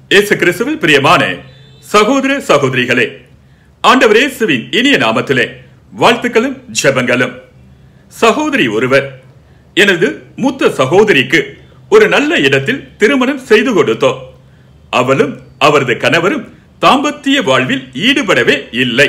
இயேசு கிறிஸ்துவில் பிரியமான சகோதர சகோதரிகளே ஆண்டவர் இயேசுவின் இனிய நாமத்திலே வாழ்த்துக்களும் ஜெபங்களும் சகோதரி ஒருவர் எனது மூத்த சகோதரிக்கு ஒரு நல்ல இடத்தில் திருமணம் செய்து கொடுத்தோம் அவளும் அவரது கணவரும் தாம்பத்திய வாழ்வில் ஈடுபடவே இல்லை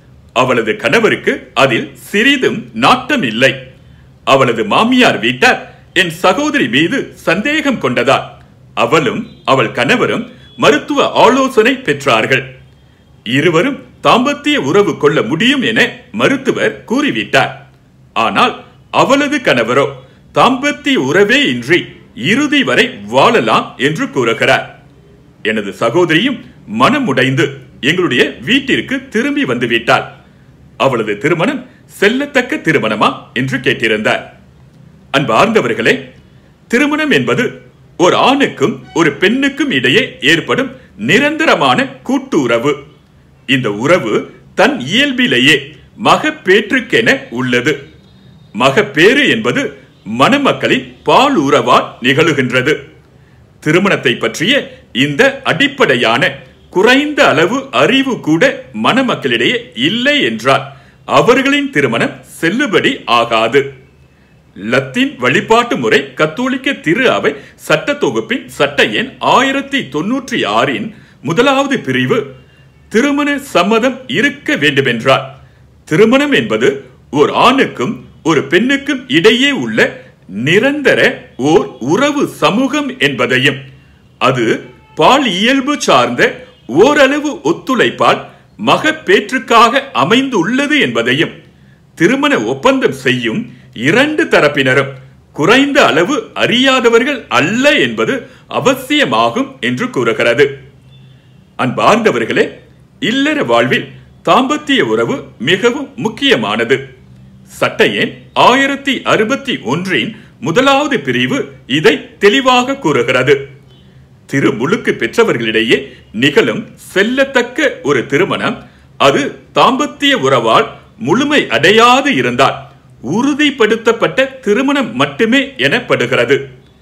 அவளது கணவருக்கு அதில் சிறிதும் நாட்டம் இல்லை அவளது மாமியார் வீட்டார் என் சகோதரி மீது சந்தேகம் கொண்டதால் அவளும் அவள் கணவரும் மருத்துவ ஆலோசனை பெற்றார்கள் இருவரும் தாம்பத்திய உறவு கொள்ள முடியும் என மருத்துவர் கூறிவிட்டார் ஆனால் அவளது கணவரோ தாம்பத்திய உறவே இன்றி இறுதி வரை வாழலாம் என்று கூறுகிறார் எனது சகோதரியும் மனம் உடைந்து எங்களுடைய வீட்டிற்கு திரும்பி வந்து விட்டாள் அவளது திருமணம் செல்லத்தக்க திருமணமா என்று கேட்டிருந்தார் அன்பார்ந்தவர்களே திருமணம் என்பது ஒரு ஆணுக்கும் ஒரு பெண்ணுக்கும் இடையே ஏற்படும் நிரந்தரமான கூட்டு உறவு இந்த உறவு தன் இயல்பிலேயே மகப்பேற்றுக்கென உள்ளது மகப்பேறு என்பது மணமக்களின் பால் உறவால் நிகழுகின்றது திருமணத்தை பற்றிய இந்த அடிப்படையான குறைந்த அளவு அறிவு கூட மணமக்களிடையே இல்லை என்றால் அவர்களின் திருமணம் செல்லுபடி ஆகாது லத்தீன் வழிபாட்டு முறை கத்தோலிக்க திரு அவை சட்ட தொகுப்பின் சட்ட எண் ஆயிரத்தி தொன்னூற்றி ஆறின் முதலாவது பிரிவு திருமண சம்மதம் இருக்க வேண்டுமென்றால் திருமணம் என்பது ஒரு ஆணுக்கும் ஒரு பெண்ணுக்கும் இடையே உள்ள நிரந்தர ஓர் உறவு சமூகம் என்பதையும் அது பால் இயல்பு சார்ந்த ஓரளவு ஒத்துழைப்பால் மகப்பேற்றுக்காக அமைந்துள்ளது என்பதையும் திருமண ஒப்பந்தம் செய்யும் இரண்டு தரப்பினரும் குறைந்த அளவு அறியாதவர்கள் அல்ல என்பது அவசியமாகும் என்று கூறுகிறது அன்பார்ந்தவர்களே இல்லற வாழ்வில் தாம்பத்திய உறவு மிகவும் முக்கியமானது சட்ட எண் ஆயிரத்தி அறுபத்தி ஒன்றின் முதலாவது பிரிவு இதை தெளிவாக கூறுகிறது திருமுழுக்கு பெற்றவர்களிடையே நிகழும் செல்லத்தக்க ஒரு திருமணம் அது தாம்பத்திய உறவால் முழுமை அடையாது இருந்தால் உறுதிப்படுத்தப்பட்ட திருமணம் மட்டுமே எனப்படுகிறது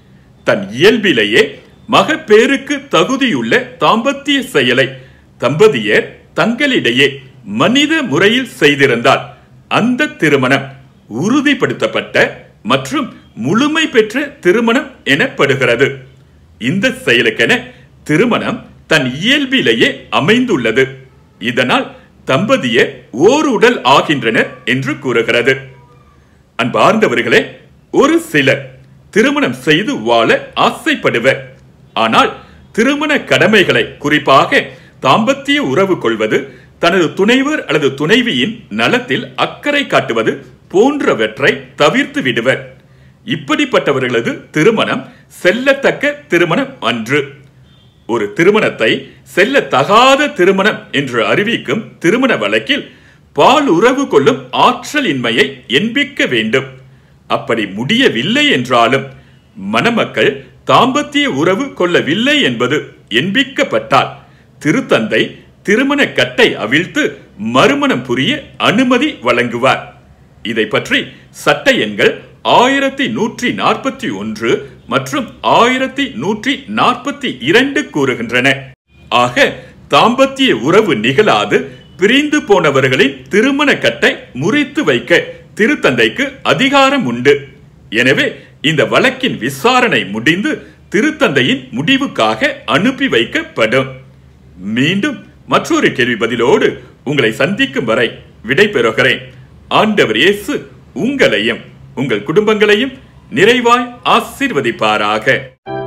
தன் இயல்பிலேயே மகப்பேருக்கு தகுதியுள்ள தாம்பத்திய செயலை தம்பதியர் தங்களிடையே மனித முறையில் செய்திருந்தால் அந்த திருமணம் உறுதிப்படுத்தப்பட்ட மற்றும் முழுமை பெற்ற திருமணம் எனப்படுகிறது இந்த செயலுக்கென திருமணம் தன் இயல்பிலேயே அமைந்துள்ளது இதனால் தம்பதியர் ஓருடல் ஆகின்றனர் என்று கூறுகிறது அன்பார்ந்தவர்களே ஒரு சிலர் திருமணம் செய்து வாழ ஆசைப்படுவர் ஆனால் திருமண கடமைகளை குறிப்பாக தாம்பத்திய உறவு கொள்வது தனது துணைவர் அல்லது துணைவியின் நலத்தில் அக்கறை காட்டுவது போன்றவற்றை தவிர்த்து விடுவர் இப்படிப்பட்டவர்களது திருமணம் செல்லத்தக்க திருமணம் அன்று ஒரு திருமணத்தை செல்லத்தகாத திருமணம் என்று அறிவிக்கும் திருமண வழக்கில் பால் உறவு கொள்ளும் ஆற்றலின்மையை என்பிக்க வேண்டும் அப்படி முடியவில்லை என்றாலும் மணமக்கள் தாம்பத்திய உறவு கொள்ளவில்லை என்பது என்பிக்கப்பட்டால் திருத்தந்தை திருமண கட்டை அவிழ்த்து மறுமணம் புரிய அனுமதி வழங்குவார் இதை பற்றி சட்ட எண்கள் ஆயிரத்தி நூற்றி நாற்பத்தி ஒன்று மற்றும் ஆயிரத்தி நூற்றி நாற்பத்தி இரண்டு கூறுகின்றன ஆக தாம்பத்திய உறவு நிகழாது பிரிந்து போனவர்களின் திருமண கட்டை முறித்து வைக்க திருத்தந்தைக்கு அதிகாரம் உண்டு எனவே இந்த வழக்கின் விசாரணை முடிந்து திருத்தந்தையின் முடிவுக்காக அனுப்பி வைக்கப்படும் மீண்டும் மற்றொரு கேள்வி பதிலோடு உங்களை சந்திக்கும் வரை விடை பெறுகிறேன் ஆண்டவர் இயேசு உங்களையும் உங்கள் குடும்பங்களையும் நிறைவாய் ஆசீர்வதிப்பாராக